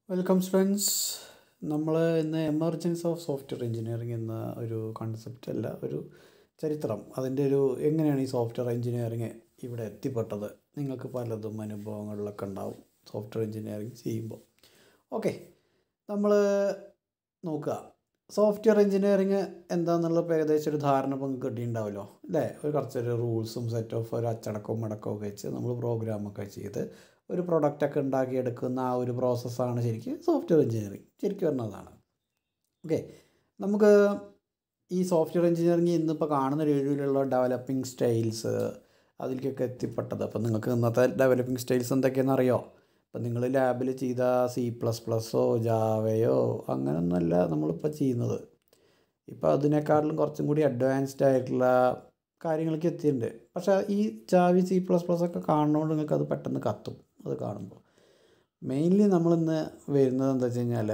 welcome students നമ്മൾ ഇന്ന് emergence of software engineering എന്ന ഒരു കൺസെപ്റ്റ് അല്ല ഒരു ചരിത്രം അതിൻ്റെ ഒരു എങ്ങനെയാണ് ഈ സോഫ്റ്റ്വെയർ എഞ്ചിനീയറിംഗ് ഇവിടെ എത്തിപ്പെട്ടത് നിങ്ങൾക്ക് പലതും അനുഭവങ്ങളിലൊക്കെ ഉണ്ടാവും സോഫ്റ്റ്വെയർ എഞ്ചിനീയറിംഗ് ചെയ്യുമ്പോൾ ഓക്കെ നമ്മൾ നോക്കുക സോഫ്റ്റ്വെയർ എഞ്ചിനീയറിംഗ് എന്താണെന്നുള്ള ഇപ്പോൾ ഏകദേശം ഒരു ധാരണ ഇപ്പോൾ നിങ്ങൾക്ക് കിട്ടിയിട്ടുണ്ടാവുമല്ലോ അല്ലേ ഒരു കുറച്ചൊരു റൂൾസും സെറ്റ് ഓഫ് ഒരു അച്ചടക്കവും മടക്കവും ഒക്കെ വെച്ച് നമ്മൾ പ്രോഗ്രാമൊക്കെ ചെയ്ത് ഒരു പ്രൊഡക്റ്റൊക്കെ ഉണ്ടാക്കിയെടുക്കുന്ന ആ ഒരു പ്രോസസ്സാണ് ശരിക്കും സോഫ്റ്റ്വെയർ എഞ്ചിനീയറിംഗ് ശരിക്കും പറഞ്ഞതാണ് ഓക്കെ നമുക്ക് ഈ സോഫ്റ്റ്വെയർ എഞ്ചിനീയറിംഗ് ഇന്നിപ്പോൾ കാണുന്ന രീതിയിലുള്ള ഡെവലപ്പിംഗ് സ്റ്റൈൽസ് അതിലേക്കൊക്കെ എത്തിപ്പെട്ടത് അപ്പോൾ നിങ്ങൾക്ക് ഇന്നത്തെ ഡെവലപ്പിംഗ് സ്റ്റൈൽസ് എന്തൊക്കെയാണെന്ന് അറിയോ ഇപ്പം നിങ്ങൾ ലാബിൽ ചെയ്ത സി പ്ലസ് പ്ലസ്സോ ജാവയോ അങ്ങനെയൊന്നുമല്ല നമ്മളിപ്പോൾ ചെയ്യുന്നത് ഇപ്പോൾ അതിനേക്കാളും കുറച്ചും കൂടി അഡ്വാൻസ്ഡ് ആയിട്ടുള്ള കാര്യങ്ങളൊക്കെ എത്തിയിട്ടുണ്ട് പക്ഷേ ഈ ജാവി സി പ്ലസ് പ്ലസ് ഒക്കെ കാണുന്നതുകൊണ്ട് നിങ്ങൾക്ക് അത് പെട്ടെന്ന് കത്തും അത് കാണുമ്പോൾ മെയിൻലി നമ്മളിന്ന് വരുന്നത് എന്താ വെച്ച് കഴിഞ്ഞാൽ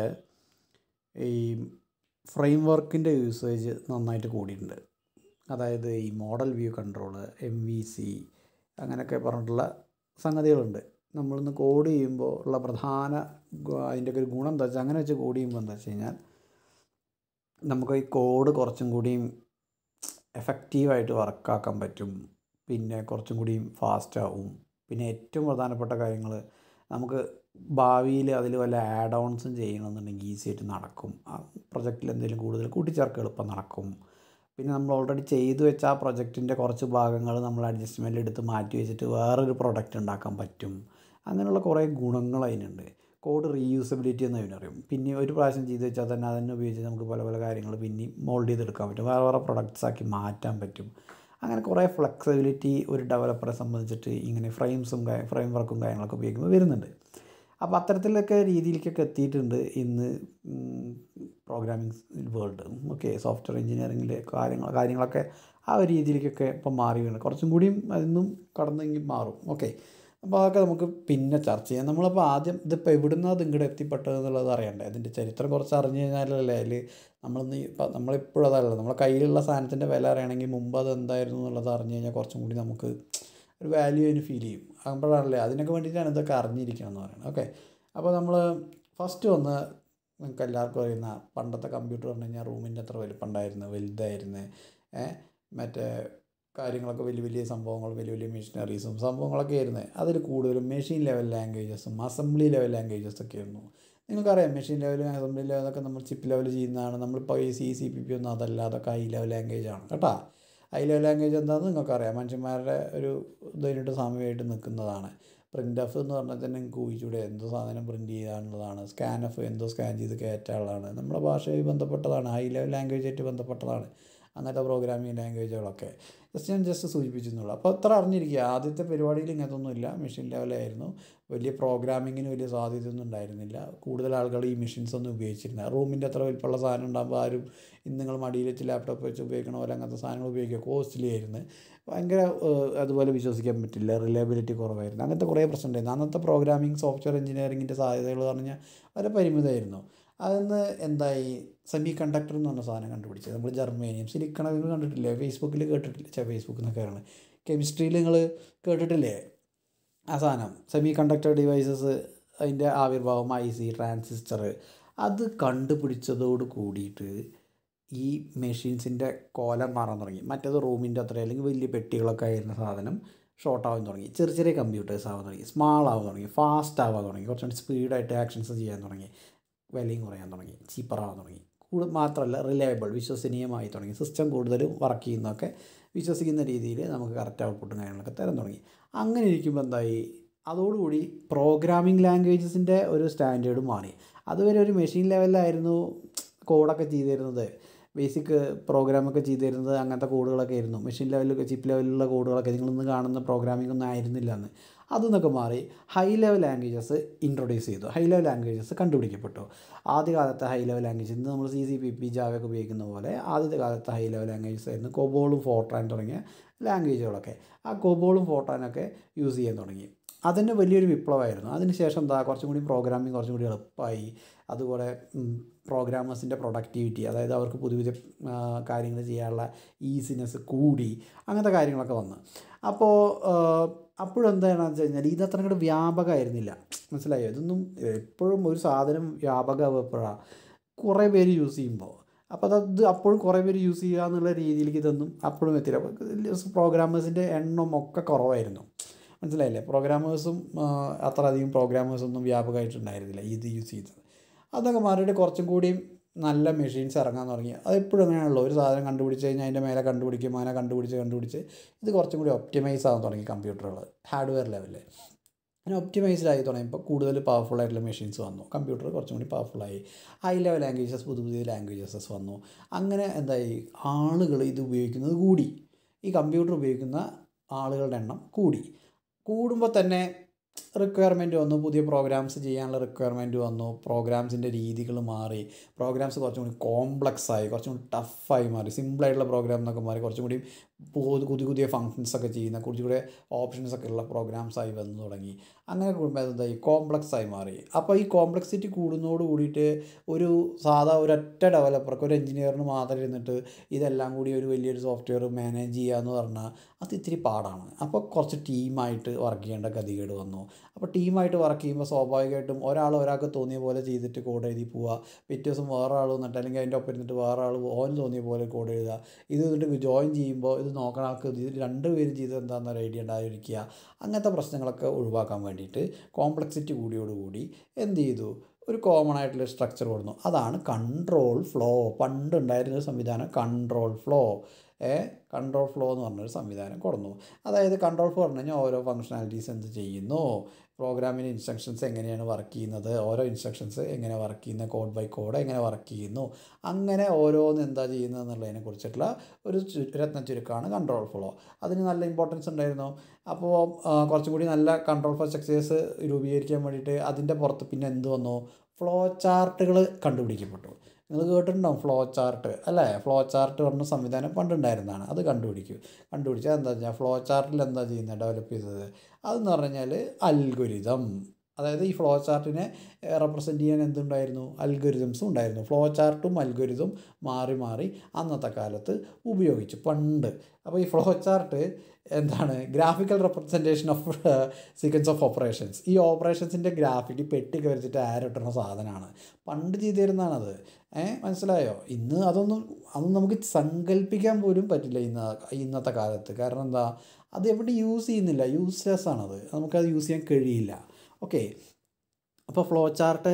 ഈ ഫ്രെയിം വർക്കിൻ്റെ യൂസേജ് നന്നായിട്ട് കൂടിയിട്ടുണ്ട് അതായത് ഈ model view control M V C അങ്ങനെയൊക്കെ പറഞ്ഞിട്ടുള്ള സംഗതികളുണ്ട് നമ്മളിന്ന് കോഡ് ചെയ്യുമ്പോൾ ഉള്ള പ്രധാന അതിൻ്റെയൊക്കെ ഒരു ഗുണം എന്താ വെച്ചാൽ അങ്ങനെ വെച്ച് കോഡ് ചെയ്യുമ്പോൾ എന്താ വെച്ച് കഴിഞ്ഞാൽ നമുക്ക് ഈ കോഡ് കുറച്ചും കൂടിയും എഫക്റ്റീവായിട്ട് വർക്കാക്കാൻ പറ്റും പിന്നെ കുറച്ചും കൂടിയും ഫാസ്റ്റ് ആവും പിന്നെ ഏറ്റവും പ്രധാനപ്പെട്ട കാര്യങ്ങൾ നമുക്ക് ഭാവിയിൽ അതിൽ വല്ല ആഡ് ഓൺസും ചെയ്യണമെന്നുണ്ടെങ്കിൽ ഈസി ആയിട്ട് നടക്കും ആ പ്രൊജക്റ്റിൽ എന്തെങ്കിലും കൂടുതൽ കൂട്ടിച്ചേർക്ക് എളുപ്പം നടക്കും പിന്നെ നമ്മൾ ഓൾറെഡി ചെയ്തു വെച്ച ആ പ്രൊജക്റ്റിൻ്റെ കുറച്ച് ഭാഗങ്ങൾ നമ്മൾ അഡ്ജസ്റ്റ്മെൻ്റ് എടുത്ത് മാറ്റി വെച്ചിട്ട് വേറൊരു പ്രൊഡക്റ്റ് ഉണ്ടാക്കാൻ പറ്റും അങ്ങനെയുള്ള കുറേ ഗുണങ്ങൾ അതിനുണ്ട് കോഡ് റീയൂസബിലിറ്റി എന്ന് അതിനറിയും പിന്നെ ഒരു പ്രാവശ്യം ചെയ്ത് വെച്ചാൽ തന്നെ അതിനെ ഉപയോഗിച്ച് നമുക്ക് പല പല കാര്യങ്ങൾ പിന്നെയും മോൾഡ് ചെയ്തെടുക്കാൻ പറ്റും വേറെ വേറെ പ്രൊഡക്ട്സ് ആക്കി മാറ്റാൻ പറ്റും അങ്ങനെ കുറേ ഫ്ലെക്സിബിലിറ്റി ഒരു ഡെവലപ്പറെ സംബന്ധിച്ചിട്ട് ഇങ്ങനെ ഫ്രെയിംസും ഫ്രെയിം വർക്കും കാര്യങ്ങളൊക്കെ ഉപയോഗിക്കുമ്പോൾ വരുന്നുണ്ട് അപ്പോൾ അത്തരത്തിലൊക്കെ രീതിയിലേക്കൊക്കെ എത്തിയിട്ടുണ്ട് ഇന്ന് പ്രോഗ്രാമിംഗ് വേൾഡ് ഓക്കെ സോഫ്റ്റ്വെയർ എഞ്ചിനീയറിങ്ങിലെ കാര്യങ്ങൾ കാര്യങ്ങളൊക്കെ ആ ഒരു രീതിയിലേക്കൊക്കെ ഇപ്പം മാറി വരുന്നുണ്ട് കുറച്ചും കൂടിയും അതിന്നും കടന്നെങ്കിൽ മാറും ഓക്കെ അപ്പോൾ അതൊക്കെ നമുക്ക് പിന്നെ ചർച്ച ചെയ്യാം നമ്മളിപ്പോൾ ആദ്യം ഇതിപ്പോൾ എവിടുന്നാണ് അത് ഇങ്ങോട്ട് എത്തിപ്പെട്ടത് എന്നുള്ളത് അറിയണ്ടേ അതിൻ്റെ ചരിത്രം കുറച്ച് അറിഞ്ഞു കഴിഞ്ഞാലല്ലേ അതിൽ നമ്മളൊന്ന് ഇപ്പം നമ്മളിപ്പോഴും അതല്ല നമ്മളെ കയ്യിലുള്ള സാധനത്തിൻ്റെ വില അറിയണമെങ്കിൽ മുമ്പ് അത് എന്തായിരുന്നു എന്നുള്ളത് അറിഞ്ഞു കഴിഞ്ഞാൽ കുറച്ചും കൂടി നമുക്ക് ഒരു വാല്യൂ അതിന് ഫീൽ ചെയ്യും അപ്പോഴാണല്ലേ അതിനൊക്കെ വേണ്ടിയിട്ടാണ് ഇതൊക്കെ അറിഞ്ഞിരിക്കണം എന്ന് പറയുന്നത് ഓക്കെ അപ്പോൾ നമ്മൾ ഫസ്റ്റ് വന്ന് നിങ്ങൾക്ക് എല്ലാവർക്കും അറിയുന്ന പണ്ടത്തെ കമ്പ്യൂട്ടർ പറഞ്ഞു കഴിഞ്ഞാൽ റൂമിൻ്റെ അത്ര വലിപ്പം ഉണ്ടായിരുന്നു വലുതായിരുന്നു മറ്റേ കാര്യങ്ങളൊക്കെ വലിയ വലിയ സംഭവങ്ങൾ വലിയ വലിയ മെഷീനറീസും സംഭവങ്ങളൊക്കെ ആയിരുന്നു അതിൽ കൂടുതലും മെഷീൻ ലെവൽ ലാംഗ്വേജസും അസംബ്ലി ലെവൽ ലാംഗ്വേജസ് ഒക്കെ ആയിരുന്നു നിങ്ങൾക്കറിയാം മെഷീൻ ലെവലും അസംബ്ലി ലെവലൊക്കെ നമ്മൾ ചിപ്പ് ലെവൽ ചെയ്യുന്നതാണ് നമ്മളിപ്പോൾ ഈ സി സി പി പി ഒന്നും അതല്ല അതൊക്കെ ഹൈ ലെവൽ ലാംഗ്വേജ് ആണ് കേട്ടോ ഹൈ ലെവൽ ലാംഗ്വേജ് എന്താണെന്ന് നിങ്ങൾക്കറിയാം മനുഷ്യന്മാരുടെ ഒരു ഇതിനായിട്ട് സാമ്യമായിട്ട് നിൽക്കുന്നതാണ് പ്രിൻ്റ് എഫ് എന്ന് പറഞ്ഞാൽ തന്നെ നിങ്ങൾക്ക് ഊഹിച്ചൂടെ എന്തോ സാധനം പ്രിൻറ്റ് ചെയ്യാനുള്ളതാണ് സ്കാൻ എഫ് എന്തോ സ്കാൻ ചെയ്ത് കയറ്റാനുള്ളതാണ് നമ്മുടെ ഭാഷയുമായി ബന്ധപ്പെട്ടതാണ് ഹൈ ലെവൽ ലാംഗ്വേജായിട്ട് ബന്ധപ്പെട്ടതാണ് അങ്ങനത്തെ പ്രോഗ്രാമിംഗ് ലാംഗ്വേജുകളൊക്കെ ജസ്റ്റ് ഞാൻ ജസ്റ്റ് സൂചിപ്പിച്ചെന്നുള്ളൂ അപ്പോൾ അത്ര അറിഞ്ഞിരിക്കുക ആദ്യത്തെ പരിപാടിയിൽ ഇങ്ങനത്തൊന്നുമില്ല മെഷീൻ ലെവലായിരുന്നു വലിയ പ്രോഗ്രാമിങ്ങിന് വലിയ സാധ്യതയൊന്നും ഉണ്ടായിരുന്നില്ല കൂടുതൽ ആളുകൾ ഈ മെഷീൻസ് ഒന്നും ഉപയോഗിച്ചിരുന്നില്ല റൂമിൻ്റെ അത്ര വലിപ്പമുള്ള സാധനം ഉണ്ടാകുമ്പോൾ ആരും ഇന്ന് നിങ്ങൾ മടിയിൽ വെച്ച് ലാപ്ടോപ്പ് വെച്ച് ഉപയോഗിക്കണ പോലെ അങ്ങനത്തെ സാധനങ്ങൾ ഉപയോഗിക്കുക കോസ്റ്റ്ലി ആയിരുന്നു ഭയങ്കര അതുപോലെ വിശ്വസിക്കാൻ പറ്റില്ല റിലയബിലിറ്റി കുറവായിരുന്നു അങ്ങനത്തെ കുറേ പ്രശ്നം ഉണ്ടായിരുന്നു അന്നത്തെ പ്രോഗ്രാമിംഗ് സോഫ്റ്റ്വെയർ എഞ്ചിനീയറിങ്ങിൻ്റെ സാധ്യതകൾ പറഞ്ഞാൽ വളരെ പരിമിതമായിരുന്നു അതിന്ന് എന്തായി സെമി കണ്ടക്ടർ എന്ന് പറഞ്ഞ സാധനം കണ്ടുപിടിച്ചത് നമ്മൾ ജർമ്മേനിയം സിലിക്കൺ നിങ്ങൾ കണ്ടിട്ടില്ലേ ഫേസ്ബുക്കിൽ കേട്ടിട്ടില്ല ചേ ഫേസ്ബുക്കിൽ നിന്നൊക്കെയാണ് കെമിസ്ട്രിയിൽ നിങ്ങൾ കേട്ടിട്ടില്ലേ ആ സാധനം സെമി കണ്ടക്ടർ ഡിവൈസസ് അതിൻ്റെ ആവിർഭാവം ഐ സി ട്രാൻസിസ്റ്റർ അത് കണ്ടുപിടിച്ചതോട് കൂടിയിട്ട് ഈ മെഷീൻസിൻ്റെ കോലം മാറാൻ തുടങ്ങി മറ്റേത് റൂമിൻ്റെ അത്ര അല്ലെങ്കിൽ വലിയ പെട്ടികളൊക്കെ ആയിരുന്ന സാധനം ഷോർട്ട് ആവാൻ തുടങ്ങി ചെറിയ ചെറിയ കമ്പ്യൂട്ടേഴ്സ് ആവാൻ തുടങ്ങി സ്മാൾ ആവാൻ തുടങ്ങി ഫാസ്റ്റ് ആവാൻ തുടങ്ങി കുറച്ചുകൂടി സ്പീഡായിട്ട് ആക്ഷൻസ് ചെയ്യാൻ തുടങ്ങി വിലയും കുറയാൻ തുടങ്ങി ചീപ്പറാവാൻ തുടങ്ങി കൂടുതൽ മാത്രമല്ല റിലയബിൾ വിശ്വസനീയമായി തുടങ്ങി സിസ്റ്റം കൂടുതലും വർക്ക് ചെയ്യുന്നതൊക്കെ വിശ്വസിക്കുന്ന രീതിയിൽ നമുക്ക് കറക്റ്റ് ഔട്ട്പുട്ടും കാര്യങ്ങളൊക്കെ തരാൻ തുടങ്ങി അങ്ങനെ ഇരിക്കുമ്പോൾ എന്തായി അതോടുകൂടി പ്രോഗ്രാമിംഗ് ലാംഗ്വേജസിൻ്റെ ഒരു സ്റ്റാൻഡേർഡ് മാറി അതുവരെ ഒരു മെഷീൻ ലെവലിലായിരുന്നു കോഡൊക്കെ ചെയ്തിരുന്നത് ബേസിക് പ്രോഗ്രാമൊക്കെ ചെയ്തിരുന്നത് അങ്ങനത്തെ കോഡുകളൊക്കെ ആയിരുന്നു മെഷീൻ ലെവലിൽ ചിപ്പ് ലെവലിലുള്ള കോഡുകളൊക്കെ നിങ്ങളിന്ന് കാണുന്ന പ്രോഗ്രാമിംഗ് ഒന്നും ആയിരുന്നില്ല എന്ന് അതെന്നൊക്കെ മാറി ഹൈ ലെവൽ ലാംഗ്വേജസ് ഇൻട്രൊഡ്യൂസ് ചെയ്തു ഹൈ ലെവൽ ലാംഗ്വേജസ് കണ്ടുപിടിക്കപ്പെട്ടു ആദ്യകാലത്തെ ഹൈ ലെവൽ ലാംഗ്വേജ് ഇന്ന് നമ്മൾ സി സി പി പി ജാവയൊക്കെ ഉപയോഗിക്കുന്ന പോലെ ആദ്യത്തെ കാലത്തെ ഹൈ ലെവൽ ലാംഗ്വേജസ് ആയിരുന്നു കൊബോളും ഫോർട്രാൻ തുടങ്ങിയ ലാംഗ്വേജുകളൊക്കെ ആ കൊബോളും ഫോർട്രാനൊക്കെ യൂസ് ചെയ്യാൻ തുടങ്ങി അതിന് വലിയൊരു വിപ്ലവമായിരുന്നു അതിനുശേഷം എന്താ കുറച്ചും കൂടി പ്രോഗ്രാമിംഗ് കുറച്ചും കൂടി എളുപ്പമായി അതുപോലെ പ്രോഗ്രാമേഴ്സിൻ്റെ പ്രൊഡക്ടിവിറ്റി അതായത് അവർക്ക് പുതിയ പുതിയ കാര്യങ്ങൾ ചെയ്യാനുള്ള ഈസിനെസ് കൂടി അങ്ങനത്തെ കാര്യങ്ങളൊക്കെ വന്നു അപ്പോൾ അപ്പോഴെന്താണെന്ന് വെച്ച് കഴിഞ്ഞാൽ ഇത് അത്ര കൂടെ വ്യാപകമായിരുന്നില്ല മനസ്സിലായോ ഇതൊന്നും എപ്പോഴും ഒരു സാധനം വ്യാപകമാകുമ്പോഴാണ് കുറേ പേര് യൂസ് ചെയ്യുമ്പോൾ അപ്പോൾ അതത് അപ്പോഴും കുറേ പേര് യൂസ് ചെയ്യുക എന്നുള്ള രീതിയിലേക്ക് ഇതൊന്നും അപ്പോഴും എത്തില്ല പ്രോഗ്രാമേഴ്സിൻ്റെ എണ്ണം ഒക്കെ കുറവായിരുന്നു മനസ്സിലായില്ലേ പ്രോഗ്രാമേഴ്സും അത്ര അധികം പ്രോഗ്രാമേഴ്സൊന്നും വ്യാപകമായിട്ടുണ്ടായിരുന്നില്ല ഇത് യൂസ് ചെയ്തത് അതൊക്കെ മാറിയിട്ട് കുറച്ചും കൂടിയും നല്ല മെഷീൻസ് ഇറങ്ങാൻ തുടങ്ങി അത് എപ്പോഴും അങ്ങനെയാണല്ലോ ഒരു സാധനം കണ്ടുപിടിച്ച് കഴിഞ്ഞാൽ അതിൻ്റെ മേലെ കണ്ടുപിടിക്കും അങ്ങനെ കണ്ടുപിടിച്ച് കണ്ടുപിടിച്ച് ഇത് കുറച്ചും കൂടി ഒപ്റ്റിമൈസ് ആകാൻ തുടങ്ങി കമ്പ്യൂട്ടറുകൾ ഹാർഡ്വെയർ ലെവലിൽ അങ്ങനെ ഒപ്റ്റിമൈസ്ഡ് ആയി തുടങ്ങിയപ്പോൾ കൂടുതൽ പവർഫുൾ ആയിട്ടുള്ള മെഷീൻസ് വന്നു കമ്പ്യൂട്ടർ കുറച്ചും കൂടി പവർഫുള്ളായി ഹൈ ലെവൽ ലാംഗ്വേജസ് പുതിയ പുതിയ ലാംഗ്വേജസ് വന്നു അങ്ങനെ എന്തായി ആളുകൾ ഇത് ഉപയോഗിക്കുന്നത് കൂടി ഈ കമ്പ്യൂട്ടർ ഉപയോഗിക്കുന്ന ആളുകളുടെ എണ്ണം കൂടി കൂടുമ്പോൾ തന്നെ റിക്വയർമെൻറ്റ് വന്നു പുതിയ പ്രോഗ്രാംസ് ചെയ്യാനുള്ള റിക്വയർമെൻറ്റ് വന്നു പ്രോഗ്രാംസിൻ്റെ രീതികൾ മാറി പ്രോഗ്രാംസ് കുറച്ചും കൂടി കോംപ്ലക്സ് ആയി കുറച്ചും കൂടി ടഫായി മാറി സിമ്പിളായിട്ടുള്ള പ്രോഗ്രാം എന്നൊക്കെ മാറി കുറച്ചും കൂടി പുതിയ പുതിയ ഫങ്ഷൻസ് ഒക്കെ ചെയ്യുന്ന കുറച്ചും കൂടി ഓപ്ഷൻസ് ഒക്കെ ഉള്ള പ്രോഗ്രാംസ് ആയി വന്നു തുടങ്ങി അങ്ങനെ കൂടുമ്പോൾ എന്തായി കോംപ്ലക്സ് ആയി മാറി അപ്പോൾ ഈ കോംപ്ലക്സിറ്റി കൂടുന്നതോട് കൂടിയിട്ട് ഒരു സാധാ ഒരൊറ്റ ഡെവലപ്പർക്ക് ഒരു എഞ്ചിനീയറിന് മാത്രം ഇരുന്നിട്ട് ഇതെല്ലാം കൂടി ഒരു വലിയൊരു സോഫ്റ്റ്വെയർ മാനേജ് ചെയ്യുക എന്ന് പറഞ്ഞാൽ അത് ഇത്തിരി പാടാണ് അപ്പോൾ കുറച്ച് ടീമായിട്ട് വർക്ക് ചെയ്യേണ്ട ഗതികേട് വന്നു അപ്പോൾ ടീമായിട്ട് വർക്ക് ചെയ്യുമ്പോൾ സ്വാഭാവികമായിട്ടും ഒരാൾ ഒരാൾക്ക് തോന്നിയ പോലെ ചെയ്തിട്ട് കോഡ് എഴുതി പോവുക പിറ്റേ ദിവസം വേറെ ആൾ വന്നിട്ട് അല്ലെങ്കിൽ അതിൻ്റെ ഒപ്പം ഇരുന്നിട്ട് വേറെ ആൾ ഓൻ തോന്നിയ പോലെ കോഡ് എഴുതുക ഇത് എന്നിട്ട് ജോയിൻ ചെയ്യുമ്പോൾ ഇത് നോക്കണ ആൾക്ക് ഇത് രണ്ടുപേരും ചെയ്തത് എന്താണെന്നൊരു ഐഡിയ ഉണ്ടായിരിക്കുക അങ്ങനത്തെ പ്രശ്നങ്ങളൊക്കെ ഒഴിവാക്കാൻ വേണ്ടിയിട്ട് കോംപ്ലക്സിറ്റി കൂടിയോടുകൂടി എന്ത് ചെയ്തു ഒരു കോമൺ ആയിട്ടുള്ള സ്ട്രക്ചർ കൊടുന്നു അതാണ് കൺട്രോൾ ഫ്ലോ പണ്ട് ഉണ്ടായിരുന്ന ഒരു സംവിധാനം കൺട്രോൾ ഫ്ലോ ഏ കൺട്രോൾ ഫ്ലോ എന്ന് പറഞ്ഞൊരു സംവിധാനം കൊടുന്നു അതായത് കൺട്രോൾ ഫ്ലോ പറഞ്ഞു കഴിഞ്ഞാൽ ഓരോ ഫങ്ഷണാലിറ്റീസ് എന്ത് ചെയ്യുന്നു പ്രോഗ്രാമിൻ്റെ ഇൻസ്ട്രക്ഷൻസ് എങ്ങനെയാണ് വർക്ക് ചെയ്യുന്നത് ഓരോ ഇൻസ്ട്രക്ഷൻസ് എങ്ങനെ വർക്ക് ചെയ്യുന്നത് കോഡ് ബൈ കോഡ് എങ്ങനെ വർക്ക് ചെയ്യുന്നു അങ്ങനെ ഓരോന്ന് എന്താ ചെയ്യുന്നത് എന്നുള്ളതിനെ കുറിച്ചിട്ടുള്ള ഒരു രത്ന ചുരുക്കമാണ് കൺട്രോൾ ഫ്ലോ അതിന് നല്ല ഇമ്പോർട്ടൻസ് ഉണ്ടായിരുന്നു അപ്പോൾ കുറച്ചും കൂടി നല്ല കൺട്രോൾ ഫ്ലോ സ്ട്രക്ചേഴ്സ് രൂപീകരിക്കാൻ വേണ്ടിയിട്ട് അതിൻ്റെ പുറത്ത് പിന്നെ എന്ത് വന്നു ഫ്ലോ ചാർട്ടുകൾ കണ്ടുപിടിക്കപ്പെട്ടു നിങ്ങൾ കേട്ടിട്ടുണ്ടാവും ഫ്ലോ ചാർട്ട് അല്ലേ ഫ്ലോ ചാർട്ട് പറഞ്ഞ സംവിധാനം പണ്ടുണ്ടായിരുന്നതാണ് അത് കണ്ടുപിടിക്കും കണ്ടുപിടിച്ചാൽ എന്താ വെച്ചാൽ ഫ്ലോ ചാർട്ടിൽ എന്താ ചെയ്യുന്നത് ഡെവലപ്പ് ചെയ്തത് അതെന്ന് പറഞ്ഞു കഴിഞ്ഞാൽ അൽഗുരിതം അതായത് ഈ ഫ്ലോ ചാർട്ടിനെ റെപ്രസെൻറ്റ് ചെയ്യാൻ എന്തുണ്ടായിരുന്നു അൽഗുരിതംസും ഉണ്ടായിരുന്നു ഫ്ലോ ചാർട്ടും അൽഗുരിതും മാറി മാറി അന്നത്തെ കാലത്ത് ഉപയോഗിച്ചു പണ്ട് അപ്പോൾ ഈ ഫ്ലോ ചാർട്ട് എന്താണ് graphical representation of sequence of operations ഈ ഓപ്പറേഷൻസിൻ്റെ ഗ്രാഫിക്ക് പെട്ടിക്ക് വരച്ചിട്ട് ആരിട്ടുന്ന സാധനമാണ് പണ്ട് ചെയ്തിരുന്നതാണത് ഏ മനസ്സിലായോ ഇന്ന് അതൊന്നും അതൊന്നും നമുക്ക് സങ്കല്പിക്കാൻ പോലും പറ്റില്ല ഇന്ന് ഇന്നത്തെ കാലത്ത് കാരണം എന്താ അത് എവിടെ യൂസ് ചെയ്യുന്നില്ല യൂസ്ലെസ് ആണത് നമുക്കത് യൂസ് ചെയ്യാൻ കഴിയില്ല ഓക്കെ അപ്പോൾ ഫ്ലോ ചാർട്ട്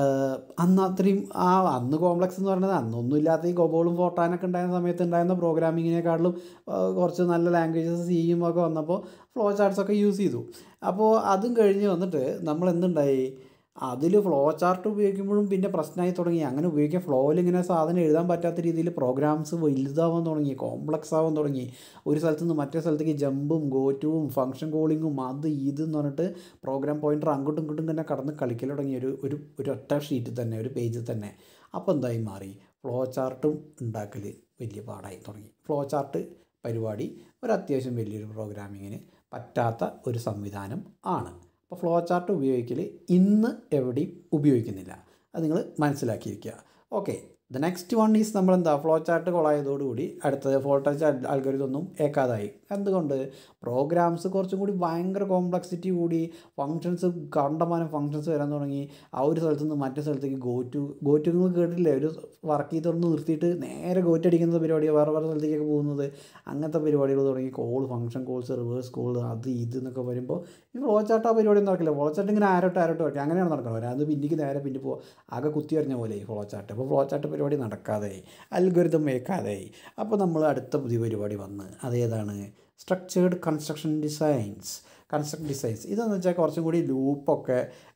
അന്ന് അത്രയും ആ അന്ന് കോംപ്ലക്സ് എന്ന് പറയുന്നത് അന്നൊന്നും ഇല്ലാത്ത ഈ ഗോബോളും ഫോട്ടാനൊക്കെ ഉണ്ടായിരുന്ന സമയത്ത് ഉണ്ടായിരുന്ന പ്രോഗ്രാമിങ്ങിനെക്കാളും കുറച്ച് നല്ല ലാംഗ്വേജസ് സിയും ഒക്കെ വന്നപ്പോൾ ഫ്ലോ ചാർട്ട്സൊക്കെ യൂസ് ചെയ്തു അപ്പോൾ അതും കഴിഞ്ഞ് വന്നിട്ട് നമ്മൾ എന്തുണ്ടായി അതിൽ ഫ്ലോ ചാർട്ട് ഉപയോഗിക്കുമ്പോഴും പിന്നെ പ്രശ്നമായി തുടങ്ങി അങ്ങനെ ഉപയോഗിക്കാൻ ഫ്ലോയിൽ ഇങ്ങനെ സാധനം എഴുതാൻ പറ്റാത്ത രീതിയിൽ പ്രോഗ്രാംസ് വലുതാവാൻ തുടങ്ങി കോംപ്ലക്സ് ആവാൻ തുടങ്ങി ഒരു സ്ഥലത്ത് നിന്ന് മറ്റേ സ്ഥലത്തേക്ക് ജമ്പും ഗോറ്റുവും ഫംഗ്ഷൻ കോളിങ്ങും അത് ഇത് എന്ന് പറഞ്ഞിട്ട് പ്രോഗ്രാം പോയിൻ്റർ അങ്ങോട്ടും ഇങ്ങോട്ടും തന്നെ കടന്ന് കളിക്കൽ തുടങ്ങി ഒരു ഒരു ഒരു ഒറ്റ ഷീറ്റിൽ തന്നെ ഒരു പേജിൽ തന്നെ അപ്പോൾ എന്തായി മാറി ഫ്ലോ ചാർട്ടും ഉണ്ടാക്കൽ വലിയ പാടായി തുടങ്ങി ഫ്ലോ ചാർട്ട് പരിപാടി ഒരു അത്യാവശ്യം വലിയൊരു പ്രോഗ്രാമിങ്ങിന് പറ്റാത്ത ഒരു സംവിധാനം ആണ് അപ്പോൾ ഫ്ലോ ചാർട്ട് ഉപയോഗിക്കൽ ഇന്ന് എവിടെയും ഉപയോഗിക്കുന്നില്ല അത് നിങ്ങൾ മനസ്സിലാക്കിയിരിക്കുക okay the next one is നമ്മൾ എന്താ ഫ്ലോ ചാർട്ട് കൊളായതോടുകൂടി അടുത്തത് ഫോൾട്ടേജ് ആൽഗരിതൊന്നും ഏക്കാതായി എന്തുകൊണ്ട് പ്രോഗ്രാംസ് കുറച്ചും കൂടി ഭയങ്കര കോംപ്ലക്സിറ്റി കൂടി ഫങ്ഷൻസ് കണ്ടമാനം ഫങ്ഷൻസ് വരാൻ തുടങ്ങി ആ ഒരു സ്ഥലത്ത് നിന്ന് മറ്റേ സ്ഥലത്തേക്ക് ഗോ ടു ഗോ ടു നിങ്ങൾ കേട്ടില്ലേ ഒരു വർക്ക് ചെയ്തൊന്ന് നിർത്തിയിട്ട് നേരെ ഗോറ്റ് അടിക്കുന്ന പരിപാടി വേറെ വേറെ സ്ഥലത്തേക്കൊക്കെ പോകുന്നത് അങ്ങനത്തെ പരിപാടികൾ തുടങ്ങി call function calls reverse call അത് ഇത് എന്നൊക്കെ വരുമ്പോൾ ഈ ഫ്ലോ ചാർട്ട് ആ പരിപാടി ഒന്നും നടക്കില്ല ഫ്ലോ ചാർട്ട് ഇങ്ങനെ ആരോട്ട് ആരോട്ട് വരട്ടെ അങ്ങനെയാണ് നടക്കുന്നത് അത് പിന്നിക്ക് നേരെ പിന്നെ പോകുക ആകെ കുത്തി എറിഞ്ഞ പോലെ ഈ ഫ്ലോ ചാർട്ട് അപ്പോൾ ഫ്ലോ ചാർട്ട് പരിപാടി നടക്കാതെയായി അൽഗോരിതം വേക്കാതെയായി അപ്പോൾ നമ്മൾ അടുത്ത പുതിയ പരിപാടി വന്ന് അതേതാണ് structured construction designs construct designs ഇതെന്ന് വെച്ചാൽ കുറച്ചും കൂടി ലൂപ്പൊക്കെ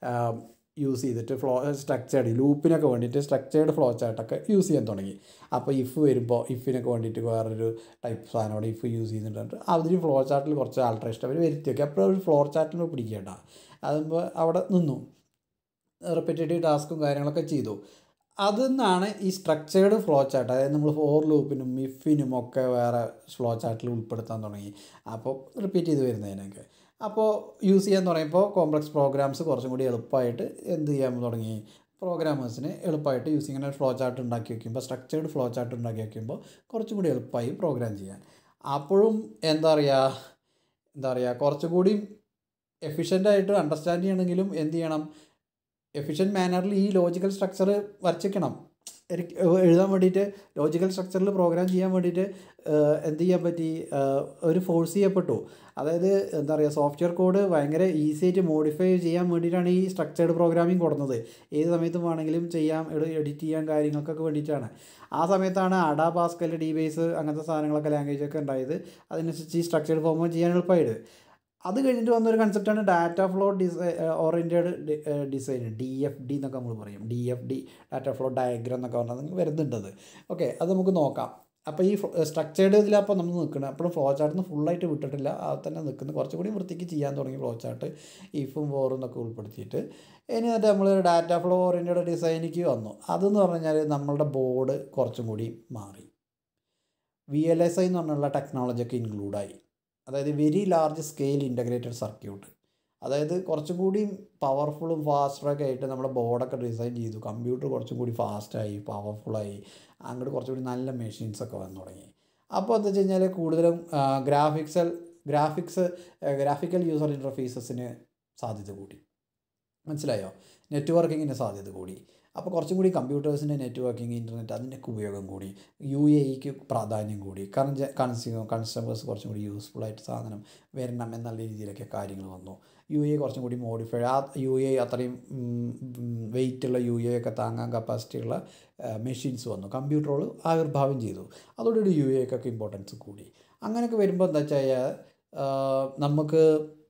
യൂസ് ചെയ്തിട്ട് ഫ്ലോ സ്ട്രക്ചേർഡ് ലൂപ്പിനൊക്കെ വേണ്ടിയിട്ട് സ്ട്രക്ചേർഡ് ഫ്ലോ ചാർട്ടൊക്കെ യൂസ് ചെയ്യാൻ തുടങ്ങി അപ്പോൾ ഇഫ് വരുമ്പോൾ ഇഫിനൊക്കെ വേണ്ടിയിട്ട് വേറൊരു ടൈപ്പ് സാധനമാണ് ഇഫ് യൂസ് ചെയ്യുന്നുണ്ട് അതിന് ഫ്ലോ ചാർട്ടിൽ കുറച്ച് ആൾട്രേഷൻ അവർ വരുത്തി വയ്ക്കുക അപ്പോൾ ഒരു ഫ്ലോർ ചാർട്ടിൽ പിടിക്കേണ്ട അതുമ്പോൾ അവിടെ നിന്നു റിപ്പറ്റേറ്റീവ് ടാസ്കും കാര്യങ്ങളൊക്കെ ചെയ്തു അതിൽ ഈ സ്ട്രക്ചേർഡ് ഫ്ലോ ചാർട്ട് അതായത് നമ്മൾ ഫോർ ലൂപ്പിനും ഇഫിനും ഒക്കെ വേറെ ഫ്ലോ ചാർട്ടിൽ ഉൾപ്പെടുത്താൻ തുടങ്ങി അപ്പോൾ റിപ്പീറ്റ് ചെയ്ത് വരുന്നതിനൊക്കെ അപ്പോൾ യൂസ് ചെയ്യാൻ തുടങ്ങിയപ്പോൾ കോംപ്ലക്സ് പ്രോഗ്രാംസ് കുറച്ചും കൂടി എളുപ്പമായിട്ട് എന്ത് ചെയ്യാൻ തുടങ്ങി പ്രോഗ്രാമേഴ്സിന് എളുപ്പമായിട്ട് യൂസ് ഇങ്ങനെ ഫ്ലോ ചാർട്ട് ഉണ്ടാക്കി വയ്ക്കുമ്പോൾ സ്ട്രക്ചേർഡ് ഫ്ലോ ചാർട്ട് ഉണ്ടാക്കി വയ്ക്കുമ്പോൾ കുറച്ചും കൂടി എളുപ്പമായി പ്രോഗ്രാം ചെയ്യാൻ അപ്പോഴും എന്താ പറയുക എന്താ പറയുക കുറച്ചുകൂടി എഫിഷ്യൻ്റ് ആയിട്ട് അണ്ടർസ്റ്റാൻഡ് ചെയ്യണമെങ്കിലും എന്ത് ചെയ്യണം എഫിഷ്യൻറ്റ് മാനറിൽ ഈ ലോജിക്കൽ സ്ട്രക്ചർ വരച്ചിരിക്കണം എനിക്ക് എഴുതാൻ വേണ്ടിയിട്ട് ലോജിക്കൽ സ്ട്രക്ചറിൽ പ്രോഗ്രാം ചെയ്യാൻ വേണ്ടിയിട്ട് ഏഹ്, എന്ത് ചെയ്യാൻ പറ്റി ഏഹ്, ഒരു ഫോഴ്സ് ചെയ്യപ്പെട്ടു അതായത് എന്താ പറയുക സോഫ്റ്റ്വെയർ കോഡ് ഭയങ്കര ഈസി ആയിട്ട് മോഡിഫൈ ചെയ്യാൻ വേണ്ടിയിട്ടാണ് ഈ സ്ട്രക്ചേർഡ് പ്രോഗ്രാമിംഗ് കൊടുക്കുന്നത് ഏത് സമയത്തും വേണമെങ്കിലും ചെയ്യാം എഡിറ്റ് ചെയ്യാൻ കാര്യങ്ങൾക്കൊക്കെ വേണ്ടിയിട്ടാണ് ആ സമയത്താണ് അഡ പാസ്കൽ ഡി ബേസ് അങ്ങനത്തെ സാധനങ്ങളൊക്കെ ലാംഗ്വേജൊക്കെ ഉണ്ടായത് അതിനനുസരിച്ച് ഈ സ്ട്രക്ചേർഡ് ഫോം ചെയ്യാൻ എളുപ്പമായത് അത് കഴിഞ്ഞിട്ട് വന്നൊരു കൺസെപ്റ്റാണ് data flow design oriented design D F D എന്നൊക്കെ നമ്മൾ പറയും D F D data flow diagram എന്നൊക്കെ പറഞ്ഞാൽ നിങ്ങൾക്ക് വരുന്നുണ്ടത് ഓക്കെ അത് നമുക്ക് നോക്കാം അപ്പോൾ ഈ സ്ട്രക്ചേർഡ് ഇതിലപ്പോൾ നമ്മൾ നിൽക്കുന്നത് അപ്പോഴും ഫ്ലോ ചാർട്ടിൽ നിന്ന് ഫുള്ളായിട്ട് വിട്ടിട്ടില്ല അത് തന്നെ നിൽക്കുന്നത് കുറച്ചുകൂടി വൃത്തിക്ക് ചെയ്യാൻ തുടങ്ങി ഫ്ലോ ചാർട്ട് ഇഫും ഫോറും എന്നൊക്കെ ഉൾപ്പെടുത്തിയിട്ട് ഇനി എന്നിട്ട് നമ്മൾ ഡാറ്റ ഫ്ലോ ഓറിയൻറ്റഡ് ഡിസൈനിലേക്ക് വന്നു അതെന്ന് പറഞ്ഞു കഴിഞ്ഞാൽ നമ്മളുടെ ബോർഡ് കുറച്ചും കൂടി മാറി വി എൽ എസ് ഐ എന്ന് പറഞ്ഞുള്ള ടെക്നോളജിയൊക്കെ ഇൻക്ലൂഡായി അതായത് very large scale integrated circuit അതായത് കുറച്ചും കൂടി പവർഫുള്ളും ഫാസ്റ്ററൊക്കെ ആയിട്ട് നമ്മുടെ ബോർഡൊക്കെ ഡിസൈൻ ചെയ്തു കമ്പ്യൂട്ടർ കുറച്ചും കൂടി ഫാസ്റ്റായി പവർഫുള്ളായി അങ്ങോട്ട് കുറച്ചും കൂടി നല്ല മെഷീൻസൊക്കെ വന്നു തുടങ്ങി അപ്പോൾ എന്താ വെച്ച് കഴിഞ്ഞാൽ കൂടുതലും ഗ്രാഫിക്സൽ ഗ്രാഫിക്സ് ഗ്രാഫിക്കൽ യൂസർ ഇൻ്റർഫേസസിന് സാധ്യത കൂടി മനസ്സിലായോ നെറ്റ്വർക്കിങ്ങിന് സാധ്യത കൂടി അപ്പോൾ കുറച്ചും കൂടി കമ്പ്യൂട്ടേഴ്സിൻ്റെ നെറ്റ്വർക്കിംഗ് ഇൻ്റർനെറ്റ് അതിൻ്റെയൊക്കെ ഉപയോഗം കൂടി യു എ ഇക്ക് പ്രാധാന്യം കൂടി കാരണം കൺസ്യൂമർ കൺസ്യൂമേഴ്സ് കുറച്ചും കൂടി യൂസ്ഫുൾ ആയിട്ട് സാധനം വരണം എന്നുള്ള രീതിയിലൊക്കെ കാര്യങ്ങൾ വന്നു യു എ കുറച്ചും കൂടി മോഡിഫൈ ആ യു എ അത്രയും വെയിറ്റുള്ള യു എ ഒക്കെ താങ്ങാൻ കപ്പാസിറ്റി ഉള്ള മെഷീൻസ് വന്നു കമ്പ്യൂട്ടറുകൾ ആവിർഭാവം ചെയ്തു അതോടുകൂടി യു എക്കൊക്കെ ഇമ്പോർട്ടൻസ് കൂടി അങ്ങനെയൊക്കെ വരുമ്പോൾ എന്താ വെച്ചാൽ നമുക്ക്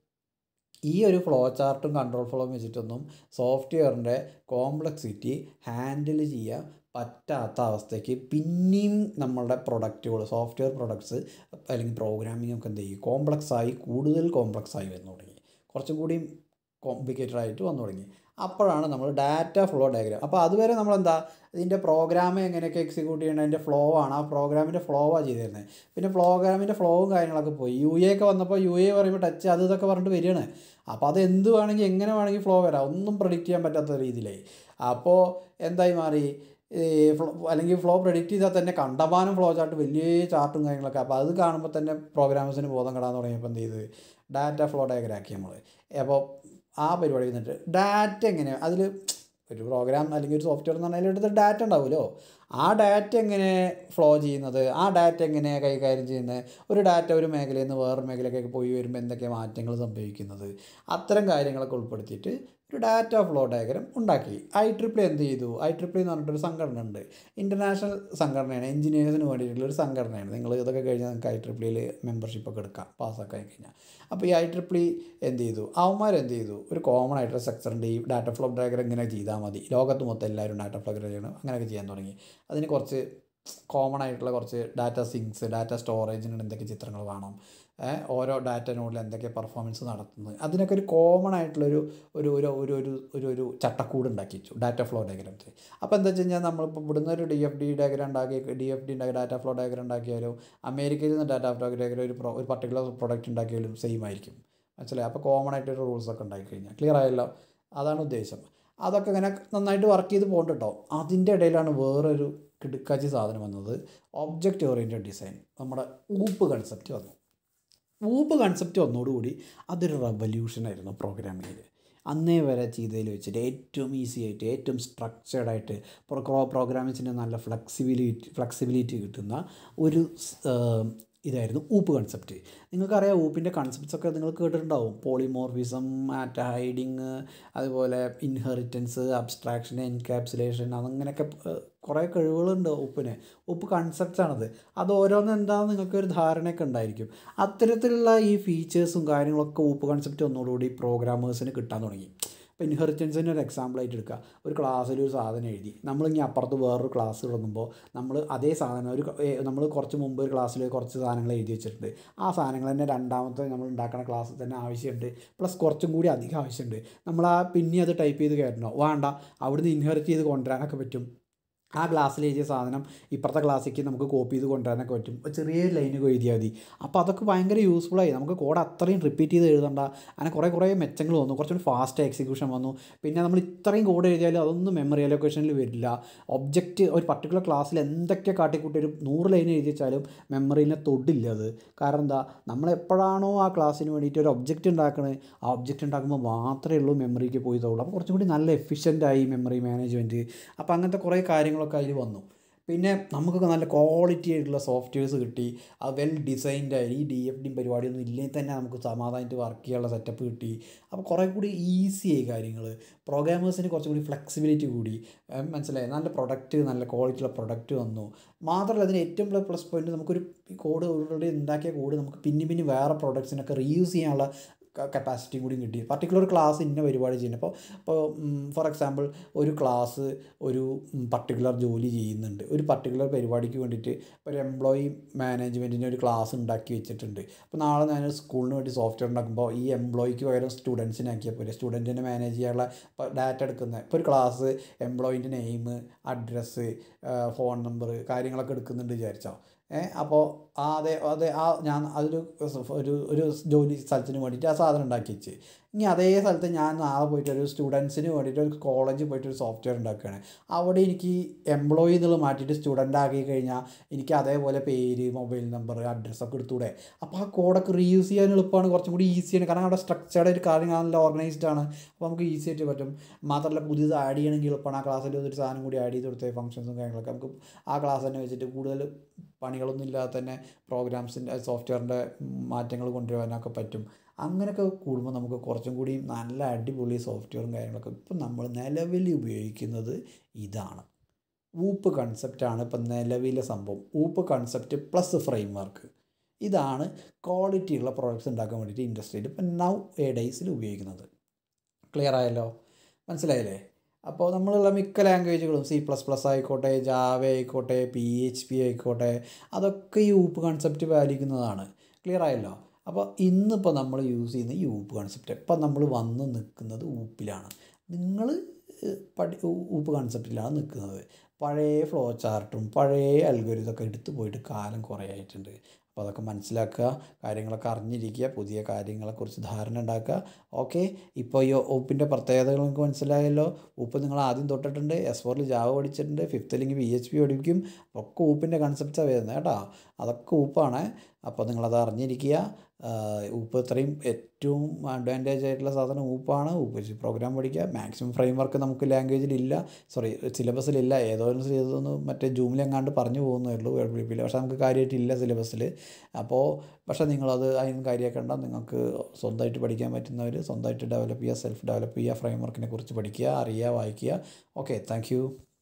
ഈ ഒരു ഫ്ലോ ചാർട്ടും കൺട്രോൾ ഫ്ലോയും വെച്ചിട്ടൊന്നും സോഫ്റ്റ്വെയറിൻ്റെ കോംപ്ലക്സിറ്റി ഹാൻഡിൽ ചെയ്യാൻ പറ്റാത്ത അവസ്ഥയ്ക്ക് പിന്നെയും നമ്മളുടെ പ്രൊഡക്റ്റുകൾ സോഫ്റ്റ്വെയർ പ്രൊഡക്ട്സ് അല്ലെങ്കിൽ പ്രോഗ്രാമിംഗ് ഒക്കെ എന്ത് ചെയ്യും കോംപ്ലക്സ് ആയി കൂടുതൽ കോംപ്ലക്സ് ആയി വന്നു തുടങ്ങി കുറച്ചും കൂടി കോംപ്ലിക്കേറ്റഡ് ആയിട്ട് വന്നു തുടങ്ങി അപ്പോഴാണ് നമ്മൾ ഡാറ്റ ഫ്ലോ ഡയഗ്രാം അപ്പോൾ അതുവരെ നമ്മളെന്താ ഇതിൻ്റെ പ്രോഗ്രാം എങ്ങനെയൊക്കെ എക്സിക്യൂട്ട് ചെയ്യണം അതിൻ്റെ ഫ്ലോ ആണ് ആ പ്രോഗ്രാമിൻ്റെ ഫ്ലോ ആണ് ചെയ്തിരുന്നത് പിന്നെ പ്രോഗ്രാമിൻ്റെ ഫ്ലോവും കാര്യങ്ങളൊക്കെ പോയി യു എ ഒക്കെ വന്നപ്പോൾ യു എ പറയുമ്പോൾ ടച്ച് അത് ഇതൊക്കെ പറഞ്ഞിട്ട് വരികയാണ് അപ്പോൾ അത് എന്ത് വേണമെങ്കിൽ എങ്ങനെ വേണമെങ്കിൽ ഫ്ലോ വരാം ഒന്നും പ്രഡിക്റ്റ് ചെയ്യാൻ പറ്റാത്ത രീതിയിലായി അപ്പോൾ എന്തായി മാറി ഈ ഫ്ലോ അല്ലെങ്കിൽ ഫ്ലോ പ്രെഡിക്റ്റ് ചെയ്താൽ തന്നെ കണ്ടമാനം ഫ്ലോ ചാർട്ട് വലിയ ചാർട്ടും കാര്യങ്ങളൊക്കെ അപ്പോൾ അത് കാണുമ്പോൾ തന്നെ പ്രോഗ്രാമേഴ്സിന് ബോധം കെടാൻ തുടങ്ങിയപ്പോൾ എന്ത് ചെയ്ത് ഡാറ്റ ഫ്ലോ ഡയഗ്രാം ആക്കി നമ്മൾ അപ്പോൾ ആ പരിപാടി എന്നിട്ട് ഡാറ്റ എങ്ങനെ അതിൽ ഒരു പ്രോഗ്രാം അല്ലെങ്കിൽ ഒരു സോഫ്റ്റ്വെയർ എന്ന് പറഞ്ഞാൽ എടുത്ത് ഡാറ്റ ഉണ്ടാവുമല്ലോ ആ ഡാറ്റ എങ്ങനെ ഫ്ലോ ചെയ്യുന്നത് ആ ഡാറ്റ എങ്ങനെ കൈകാര്യം ചെയ്യുന്നത് ഒരു ഡാറ്റ ഒരു മേഖലയിൽ നിന്ന് വേറൊരു മേഖലയിലേക്കൊക്കെ പോയി വരുമ്പോൾ എന്തൊക്കെ മാറ്റങ്ങൾ സംഭവിക്കുന്നത് അത്തരം കാര്യങ്ങളൊക്കെ ഉൾപ്പെടുത്തിയിട്ട് ഒരു ഡാറ്റ ഫ്ലോ ഡയഗ്രാം ഉണ്ടാക്കി ഐ ട്രിപ്പിൾ എന്ത് ചെയ്തു ഐ ട്രിപ്പിൾ എന്ന് പറഞ്ഞിട്ടൊരു സംഘടന ഉണ്ട് ഇൻ്റർനാഷണൽ സംഘടനയാണ് എഞ്ചിനീയേഴ്സിന് വേണ്ടിയിട്ടുള്ള ഒരു സംഘടനയാണ് നിങ്ങൾ ഇതൊക്കെ കഴിഞ്ഞാൽ നിങ്ങൾക്ക് ഐ ട്രിപ്പിളിൽ മെമ്പർഷിപ്പ് ഒക്കെ എടുക്കാം പാസ്സൊക്കെ ആയി കഴിഞ്ഞാൽ അപ്പോൾ ഈ ഐ ട്രിപ്പിൾ എന്ത് ചെയ്തു അവന്മാർ എന്ത് ചെയ്തു ഒരു കോമൺ ആയിട്ടുള്ള സ്ട്രക്ചറിൻ്റെ ഈ ഡാറ്റ ഫ്ലോ ഡയഗ്രാം ഇങ്ങനെ ചെയ്താൽ മതി ലോകത്ത് മൊത്തം എല്ലാവരും ഡാറ്റ ഫ്ലോ ഡയഗ്രാം അങ്ങനെയൊക്കെ ചെയ്യാൻ തുടങ്ങി അതിന് കുറച്ച് കോമൺ ആയിട്ടുള്ള കുറച്ച് ഡാറ്റ സിങ്സ് ഡാറ്റ സ്റ്റോറേജിന് എന്തൊക്കെ ചിത്രങ്ങൾ വേണം ഓരോ ഡാറ്റ നോഡിൽ എന്തൊക്കെ പെർഫോമൻസ് നടത്തുന്നത് അതിനൊക്കെ ഒരു കോമൺ ആയിട്ടുള്ളൊരു ഒരു ഒരു ഒരു ഒരു ഒരു ഒരു ചട്ടക്കൂട് ഉണ്ടാക്കി വെച്ചു ഡാറ്റ ഫ്ലോ ഡയഗ്രാംസ് അപ്പോൾ എന്താ വെച്ച് കഴിഞ്ഞാൽ നമ്മളിപ്പോൾ ഇവിടുന്ന് ഒരു ഡി എഫ് ഡി ഡയഗ്രാം ഉണ്ടാക്കി ഡി എഫ് ഡി ഉണ്ടാക്കി ഡാറ്റ ഫ്ലോ ഡയഗ്രാം ഉണ്ടാക്കിയാലും അമേരിക്കയിൽ നിന്ന് ഡാറ്റ ഫ്ലോ ഡയഗ്രാം ഒരു ഒരു പർട്ടിക്കുലർ പ്രൊഡക്റ്റ് ഉണ്ടാക്കിയാലും സെയിം ആയിരിക്കും മനസ്സിലായി അപ്പോൾ കോമൺ ആയിട്ടൊരു റൂൾസ് ഒക്കെ ഉണ്ടാക്കി കഴിഞ്ഞാൽ ക്ലിയർ ആയല്ലോ അതാണ് ഉദ്ദേശം അതൊക്കെ ഇങ്ങനെ നന്നായിട്ട് വർക്ക് ചെയ്ത് പോകുന്നുണ്ട് കേട്ടോ അതിൻ്റെ ഇടയിലാണ് വേറൊരു കിടുക്കാച്ചി സാധനം വന്നത് ഒബ്ജക്റ്റ് ഓറിയൻറ്റഡ് ഡിസൈൻ നമ്മുടെ ഊപ്പ് കൺസെപ്റ്റ് വന്നു ഊപ്പ് കൺസെപ്റ്റ് വന്നതോടുകൂടി അതൊരു റവല്യൂഷനായിരുന്നു പ്രോഗ്രാമിങ്ങിൽ അന്നേ വരെ ചെയ്തതിൽ വെച്ചിട്ട് ഏറ്റവും ഈസി ആയിട്ട് ഏറ്റവും സ്ട്രക്ചേർഡ് ആയിട്ട് പ്രോഗ്രാമിങ്സിന് നല്ല ഫ്ലെക്സിബിലിറ്റി ഫ്ലെക്സിബിലിറ്റി കിട്ടുന്ന ഒരു ഇതായിരുന്നു ഊപ്പ് കൺസെപ്റ്റ് നിങ്ങൾക്കറിയാം ഊപ്പിൻ്റെ കൺസെപ്റ്റ്സ് ഒക്കെ നിങ്ങൾ കേട്ടിട്ടുണ്ടാവും പോളിമോർഫിസം ആറ്റ ഹൈഡിങ് അതുപോലെ ഇൻഹെറിറ്റൻസ് അബ്സ്ട്രാക്ഷൻ എൻകാപ്സുലേഷൻ അങ്ങനെയൊക്കെ കുറേ കഴിവുകളുണ്ട് ഉപ്പിന് ഉപ്പ് കൺസെപ്റ്റ്സാണത് അത് ഓരോന്ന് എന്താണെന്ന് നിങ്ങൾക്ക് ഒരു ധാരണയൊക്കെ ഉണ്ടായിരിക്കും അത്തരത്തിലുള്ള ഈ ഫീച്ചേഴ്സും കാര്യങ്ങളൊക്കെ ഉപ്പ് കൺസെപ്റ്റ് ഒന്നുകൂടി പ്രോഗ്രാമേഴ്സിന് കിട്ടാൻ തുടങ്ങി ഇപ്പോൾ ഇൻഹെറിറ്റൻസിന് ഒരു എക്സാമ്പിളായിട്ട് എടുക്കുക ഒരു ക്ലാസ്സിൽ ഒരു സാധനം എഴുതി നമ്മളിങ്ങനെ അപ്പുറത്ത് വേറൊരു ക്ലാസ് തുടങ്ങുമ്പോൾ നമ്മൾ അതേ സാധനം ഒരു നമ്മൾ കുറച്ച് മുമ്പ് ഒരു ക്ലാസ്സിൽ കുറച്ച് സാധനങ്ങൾ എഴുതി വെച്ചിട്ടുണ്ട് ആ സാധനങ്ങൾ തന്നെ രണ്ടാമത്തെ നമ്മൾ ഉണ്ടാക്കുന്ന ക്ലാസ്സിൽ തന്നെ ആവശ്യമുണ്ട് പ്ലസ് കുറച്ചും കൂടി അധികം ആവശ്യമുണ്ട് നമ്മൾ ആ പിന്നെ അത് ടൈപ്പ് ചെയ്ത് കയറ്റണോ വേണ്ട അവിടുന്ന് ഇൻഹെറിറ്റ് ചെയ്ത് കൊണ്ടുവരാനൊക്കെ പറ്റും ആ ഗ്ലാസ്സിൽ എഴുതിയ സാധനം ഇപ്പുറത്തെ ക്ലാസ്സിലേക്ക് നമുക്ക് കോപ്പി ചെയ്ത് കൊണ്ടുവരാനൊക്കെ പറ്റും ഒരു ചെറിയ ലൈന് എഴുതിയാൽ മതി അപ്പോൾ അതൊക്കെ ഭയങ്കര യൂസ്ഫുള്ളായി നമുക്ക് കോഡ് അത്രയും റിപ്പീറ്റ് ചെയ്ത് എഴുതണ്ട അങ്ങനെ കുറേ കുറേ മെച്ചങ്ങൾ വന്നു കുറച്ചുകൂടി ഫാസ്റ്റ് എക്സിക്യൂഷൻ വന്നു പിന്നെ നമ്മൾ ഇത്രയും കോഡ് എഴുതിയാലും അതൊന്നും മെമ്മറി അലോക്കേഷനിൽ വരില്ല ഒബ്ജക്റ്റ് ഒരു പർട്ടിക്കുലർ ക്ലാസ്സിൽ എന്തൊക്കെ കാട്ടിക്കൂട്ടി ഒരു നൂറ് ലൈൻ എഴുതി വെച്ചാലും മെമ്മറിനെ തൊടില്ല അത് കാരണം എന്താ നമ്മൾ എപ്പോഴാണോ ആ ക്ലാസ്സിന് വേണ്ടിയിട്ട് ഒരു ഒബ്ജക്റ്റ് ഉണ്ടാക്കണത് ആ ഒബ്ജക്റ്റ് ഉണ്ടാക്കുമ്പോൾ മാത്രമേ ഉള്ളൂ മെമ്മറിക്ക് പോയി തൊള്ളൂ അപ്പോൾ കുറച്ചും കൂടി നല്ല എഫിഷ്യൻ്റായി മെമ്മറി മാനേജ്മെൻറ്റ് അപ്പോൾ അങ്ങനത്തെ കുറേ കാര്യങ്ങളൊക്കെ അതിൽ വന്നു പിന്നെ നമുക്കൊക്കെ നല്ല ക്വാളിറ്റി ആയിട്ടുള്ള സോഫ്റ്റ്വെയർസ് കിട്ടി അത് വെൽ ഡിസൈൻഡ് ആയി ഈ ഡി എഫ് ഡിയും പരിപാടിയൊന്നും ഇല്ലെങ്കിൽ തന്നെ നമുക്ക് സമാധാനമായിട്ട് വർക്ക് ചെയ്യാനുള്ള സെറ്റപ്പ് കിട്ടി അപ്പോൾ കുറേ കൂടി ഈസി ആയി കാര്യങ്ങൾ പ്രോഗ്രാമേഴ്സിന് കുറച്ചും കൂടി ഫ്ലെക്സിബിലിറ്റി കൂടി ഏഹ് മനസ്സിലായി നല്ല പ്രൊഡക്റ്റ് നല്ല ക്വാളിറ്റിയുള്ള പ്രൊഡക്റ്റ് വന്നു മാത്രമല്ല അതിന് ഏറ്റവും വലിയ പ്ലസ് പോയിന്റ് നമുക്കൊരു കോഡ് ഓൾറെഡി ഉണ്ടാക്കിയ കോഡ് നമുക്ക് പിന്നെ പിന്നെ വേറെ പ്രൊഡക്ട്സിനൊക്കെ റീയൂസ് ചെയ്യാനുള്ള കപ്പാസിറ്റി കൂടി കിട്ടി പർട്ടിക്കുലർ ക്ലാസ് ഇന്ന പരിപാടി ചെയ്യുന്നത് അപ്പോൾ ഇപ്പോൾ ഫോർ എക്സാമ്പിൾ ഒരു ക്ലാസ് ഒരു പർട്ടിക്കുലർ ജോലി ചെയ്യുന്നുണ്ട് ഒരു പർട്ടിക്കുലർ പരിപാടിക്ക് വേണ്ടിയിട്ട് ഒരു എംപ്ലോയി മാനേജ്മെൻറ്റിന് ഒരു ക്ലാസ് ഉണ്ടാക്കി വെച്ചിട്ടുണ്ട് അപ്പോൾ നാളെ ഞാൻ സ്കൂളിന് വേണ്ടി സോഫ്റ്റ്വെയർ ഉണ്ടാക്കുമ്പോൾ ഈ എംപ്ലോയിക്ക് പകരം സ്റ്റുഡൻസിനെ ആക്കിയാൽ പോലെ സ്റ്റുഡൻറ്റിനെ മാനേജ് ചെയ്യാനുള്ള ഡാറ്റ എടുക്കുന്ന ഇപ്പോൾ ഒരു ക്ലാസ് എംപ്ലോയിൻ്റെ നെയിം അഡ്രസ്സ് ഫോൺ നമ്പർ കാര്യങ്ങളൊക്കെ എടുക്കുന്നുണ്ട് വിചാരിച്ചോ ഏഹ് അപ്പോൾ ആ അതെ അതെ ആ ഞാൻ അതൊരു ഒരു ഒരു ജോലി സ്ഥലത്തിന് വേണ്ടിയിട്ട് ആ സാധനം ഉണ്ടാക്കി വെച്ച് ഇനി അതേ സ്ഥലത്ത് ഞാൻ നാളെ പോയിട്ട് ഒരു സ്റ്റുഡൻസിന് വേണ്ടിയിട്ട് ഒരു കോളേജിൽ പോയിട്ട് ഒരു സോഫ്റ്റ്വെയർ ഉണ്ടാക്കുകയാണ് അവിടെ എനിക്ക് എംപ്ലോയി എന്നുള്ളത് മാറ്റിയിട്ട് സ്റ്റുഡൻ്റ് ആക്കി കഴിഞ്ഞാൽ എനിക്ക് അതേപോലെ പേര് മൊബൈൽ നമ്പർ അഡ്രസ്സൊക്കെ എടുത്തൂടെ അപ്പോൾ ആ കോഡൊക്കെ റീയൂസ് ചെയ്യാൻ എളുപ്പമാണ് കുറച്ചും കൂടി ഈസിയാണ് കാരണം അവിടെ സ്ട്രക്ചേർഡ് ഒരു കാര്യം നല്ല ഓർഗനൈസ്ഡ് ആണ് അപ്പോൾ നമുക്ക് ഈസി ആയിട്ട് പറ്റും മാത്രമല്ല പുതിയത് ആഡ് ചെയ്യണമെങ്കിൽ എളുപ്പമാണ് ആ ക്ലാസ്സിൽ ഒരു സാധനം കൂടി ആഡ് ചെയ്ത് കൊടുത്ത ഫംഗ്ഷൻസും കാര്യങ്ങളൊക്കെ നമുക്ക് ആ ക്ലാസ് തന്നെ വെച്ചിട്ട് കൂടുതൽ പണികളൊന്നും ഇല്ലാതെ തന്നെ പ്രോഗ്രാംസിൻ്റെ സോഫ്റ്റ്വെയറിൻ്റെ മാറ്റങ്ങൾ കൊണ്ടുവരാനൊക്കെ പറ്റും അങ്ങനെയൊക്കെ കൂടുമ്പോൾ നമുക്ക് കുറച്ചും കൂടി നല്ല അടിപൊളി സോഫ്റ്റ്വെയറും കാര്യങ്ങളൊക്കെ ഇപ്പം നമ്മൾ നിലവിൽ ഉപയോഗിക്കുന്നത് ഇതാണ് ഊപ്പ് കൺസെപ്റ്റാണ് ഇപ്പം നിലവിലെ സംഭവം OOP concept plus framework ഇതാണ് ക്വാളിറ്റിയുള്ള പ്രോഡക്റ്റ്സ് ഉണ്ടാക്കാൻ വേണ്ടിയിട്ട് ഇൻഡസ്ട്രിയിൽ ഇപ്പം നൗ എ ഡേയ്സിൽ ഉപയോഗിക്കുന്നത് ക്ലിയർ ആയല്ലോ മനസ്സിലായില്ലേ അപ്പോൾ നമ്മളുള്ള മിക്ക ലാംഗ്വേജുകളും സി പ്ലസ് പ്ലസ് ആയിക്കോട്ടെ ജാവ ആയിക്കോട്ടെ പി എച്ച് പി ആയിക്കോട്ടെ അതൊക്കെ ഈ ഊപ്പ് കൺസെപ്റ്റ് പാലിക്കുന്നതാണ് ക്ലിയർ ആയല്ലോ അപ്പോൾ ഇന്നിപ്പോൾ നമ്മൾ യൂസ് ചെയ്യുന്ന ഈ ഊപ്പ് കൺസെപ്റ്റ് ഇപ്പം നമ്മൾ വന്ന് നിൽക്കുന്നത് ഊപ്പിലാണ് നിങ്ങൾ പഠി ഊപ്പ് കൺസെപ്റ്റിലാണ് നിൽക്കുന്നത് പഴയ ഫ്ലോ ചാർട്ടും പഴയ അൽഗോരിതൊക്കെ എടുത്തു പോയിട്ട് കാലം കുറേ ആയിട്ടുണ്ട് അപ്പോൾ അതൊക്കെ മനസ്സിലാക്കുക കാര്യങ്ങളൊക്കെ അറിഞ്ഞിരിക്കുക പുതിയ കാര്യങ്ങളെക്കുറിച്ച് ധാരണ ഉണ്ടാക്കുക ഓക്കെ ഇപ്പോൾ ഈ ഒപ്പിൻ്റെ പ്രത്യേകതകൾ നിങ്ങൾക്ക് മനസ്സിലായല്ലോ ഉപ്പ് നിങ്ങൾ ആദ്യം തൊട്ടിട്ടുണ്ട് എസ് ഫോറിൽ ജാവ പഠിച്ചിട്ടുണ്ട് ഫിഫ്ത്ത് അല്ലെങ്കിൽ പി എച്ച് പി പഠിക്കും ഒക്കെ ഊപ്പിൻ്റെ കൺസെപ്റ്റാണ് വരുന്നത് കേട്ടോ അതൊക്കെ ഊപ്പാണ് അപ്പോൾ നിങ്ങളത് അറിഞ്ഞിരിക്കുക ഊപ്പ് ഇത്രയും ഏറ്റവും അഡ്വാൻറ്റേജ് ആയിട്ടുള്ള സാധനം ഊപ്പാണ് ഊപ്പ് വെച്ച് പ്രോഗ്രാം പഠിക്കുക മാക്സിമം ഫ്രെയിം വർക്ക് നമുക്ക് ലാംഗ്വേജിലില്ല സോറി സിലബസിലില്ല ഏതോ ഒരു ചെയ്തൊന്ന് മറ്റേ ജൂമിലെങ്ങാണ്ട് പറഞ്ഞു പോകുന്നേ ഉള്ളൂ വെളുപ്പില്ല പക്ഷേ നമുക്ക് കാര്യമായിട്ടില്ല സിലബസിൽ അപ്പോൾ പക്ഷേ നിങ്ങളത് അതിന് കാര്യമാക്കേണ്ട നിങ്ങൾക്ക് സ്വന്തമായിട്ട് പഠിക്കാൻ പറ്റുന്നവർ സ്വന്തമായിട്ട് ഡെവലപ്പ് ചെയ്യുക സെൽഫ് ഡെവലപ്പ് ചെയ്യുക ഫ്രെയിം വർക്കിനെ കുറിച്ച് പഠിക്കുക അറിയുക വായിക്കുക ഓക്കെ താങ്ക്